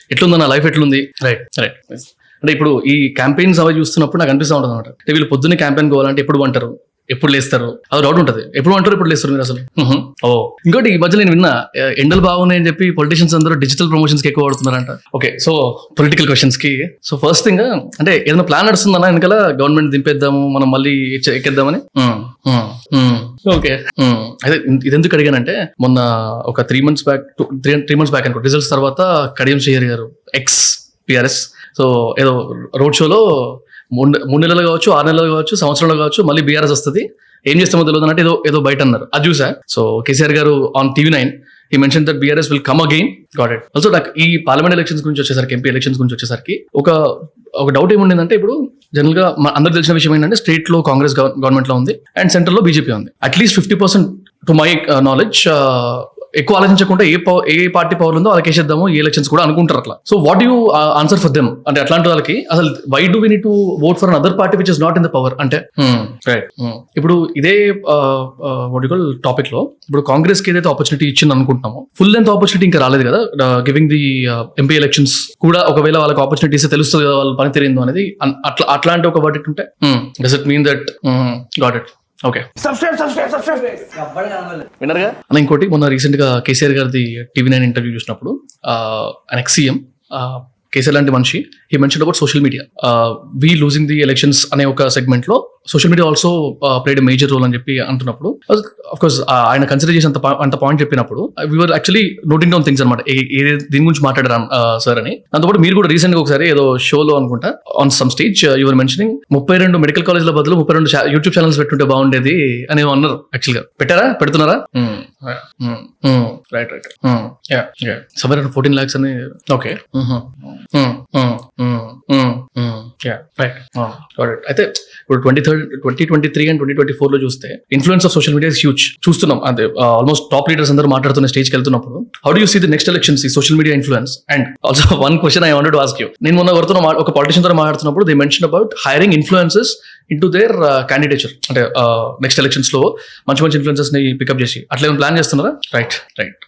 ఎట్లుంది నా లైఫ్ ఎట్లుంది రైట్ రైట్ అంటే ఇప్పుడు ఈ క్యాంపెయిన్స్ అవి చూస్తున్నప్పుడు నాకు అనిపిస్తూ ఉంటుంది అనమాట అంటే వీళ్ళు పొద్దున్నే క్యాంపెయిన్ పోవాలంటే ఎప్పుడు అంటారు ఎప్పుడు లేస్తారు అది డౌట్ ఉంటుంది ఎప్పుడు అంటారు ఎప్పుడు లేస్తారు మీరు అసలు మ్హూ. ఓ ఇంకోటి ఈ మధ్య నేను విన్నా ఏ, ఎండలు బాగున్నాయని చెప్పి పొలిటీషియన్స్ అందరూ డిజిటల్ ప్రమోషన్స్ కి ఎక్కువ వాడుతున్నారంట ఓకే సో పొలిటికల్ క్వశ్చన్స్ కి సో ఫస్ట్ థింగ్ అంటే ఏదైనా ప్లాన్ నడుస్తుందన్నా వెనకాల గవర్నమెంట్ దింపేద్దాము మనం మళ్ళీ ఎచ్చ- ఎక్కేద్దామని ఓకే అయితే ఇన్- ఇది ఎందుకు అడిగానంటే మొన్న ఒక three months back three three months back అనుకో రిజల్ట్స్ తర్వాత Kadiyam Srihari garu ex P R S so ఏదో రోడ్ షోలో మూడు మూడు నెలలు కావచ్చు ఆరు నెలలు కావచ్చు సంవత్సరంలో కావచ్చు మళ్ళీ బీఆర్ఎస్ వస్తుంది ఏం చేస్తామో తెలియదు అంటే ఏదో ఏదో బయట అన్నారు అది చూసా so K C R garu on TV nine he mention that B R S will come again got it also నాకు ఈ పార్లమెంట్ ఎలక్షన్స్ గురించి వచ్చేసరికి ఎంపీ ఎలక్షన్స్ గురించి వచ్చేసరికి ఒక ఒక డౌట్ ఏముండిందంటే ఇప్పుడు జనరల్ గా మన అందరికి తెలిసిన విషయం ఏంటంటే స్టేట్ లో కాంగ్రెస్ గవర్నమెంట్ లో ఉంది అండ్ సెంటర్ లో బీజేపీ ఉంది at least fifty percent to my knowledge uh, ఎక్కువ ఆలోచించకుండా ఏ పవ- ఏ పార్టీ పవర్ ఉందో వాళ్ళకి వేసేద్దాము ఈ ఎలక్షన్స్ కూడా అనుకుంటారు అట్లా so what you answer for them అంటే అట్లాంటి వాళ్ళకి అసలు why do we need to vote for other party which is not in the power అంటే రైట్ ఇప్పుడు ఇదే వాట్ యూ టాపిక్ లో ఇప్పుడు కాంగ్రెస్ కి ఏదైతే ఆపర్చునిటీ ఇచ్చింది అనుకుంటున్నామో ఫుల్ లెంత్ ఆపర్చునిటీ ఇంకా రాలేదు కదా గివింగ్ ది ఎంపీ ఎలక్షన్స్ కూడా ఒకవేళ వాళ్ళకి ఆపర్చునిటీ ఇస్తే తెలుస్తుంది కదా వాళ్ళ పని తెలియదు అనేది అన్- అట్లా అట్లాంటి ఒక వర్డిట్ ఉంటే does it mean that got it okay విన్నర్గా అన్న ఇంకోటి మొన్న రీసెంట్ గా కేసీఆర్ గారిది టీవీ నైన్ ఇంటర్వ్యూ చూసినప్పుడు ఆయన ఎక్స్ సీఎం కేసీఆర్ లాంటి మనిషి he mention about social media we losing the elections అనే ఒక సెగ్మెంట్ లో social media also played major role అని చెప్పి అంటున్నప్పుడు కోర్స్ ఆయన కన్సిడర్ చేసి అంత pa- అంత పాయింట్ చెప్పినప్పుడు we are actually noting down things అనమాట దీని గురించి మాట్లాడారు సార్ అని దాంతోపాటు మీరు కూడా రీసెంట్ గా ఒకసారి ఏదో షోలో అనుకుంటా on some stage your mentioning ముప్పై రెండు మెడికల్ కాలేజ్ల బదులు ముప్పై రెండు యూట్యూబ్ ఛానల్స్ పెట్టుంటే బాగుండేది అని ఏమో అన్నారు యాక్చువల్ గా పెట్టారా పెడుతున్నారా రైట్ రైట్ సబర్ ఫోర్టీన్ లాక్స్ అని ఓకే రైట్ అయితే ఇప్పుడు twenty third twenty twenty three and twenty twenty four లో చూస్తే influence of social media huge చూస్తున్నాం అదే ఆల్మోస్ట్ టాప్ లీడర్స్ అందరూ మాట్లాడుతున్న స్టేజ్కి వెళ్తున్నప్పుడు how do see the next elections ఈ social media influence and also one question I wanted ask you నేను మొన్న ఎవరితో మా- ఒక పాలిటిషియన్ తో మాట్లాడుతున్నప్పుడు they mention about hiring influences into their candidature అంటే నెక్స్ట్ ఎలక్షన్స్ లో మంచి మంచి ఇన్ఫ్లుయెన్సెస్ ని పికప్ చేసి అట్లా ఏమైనా ప్లాన్ చేస్తున్నారా రైట్ రైట్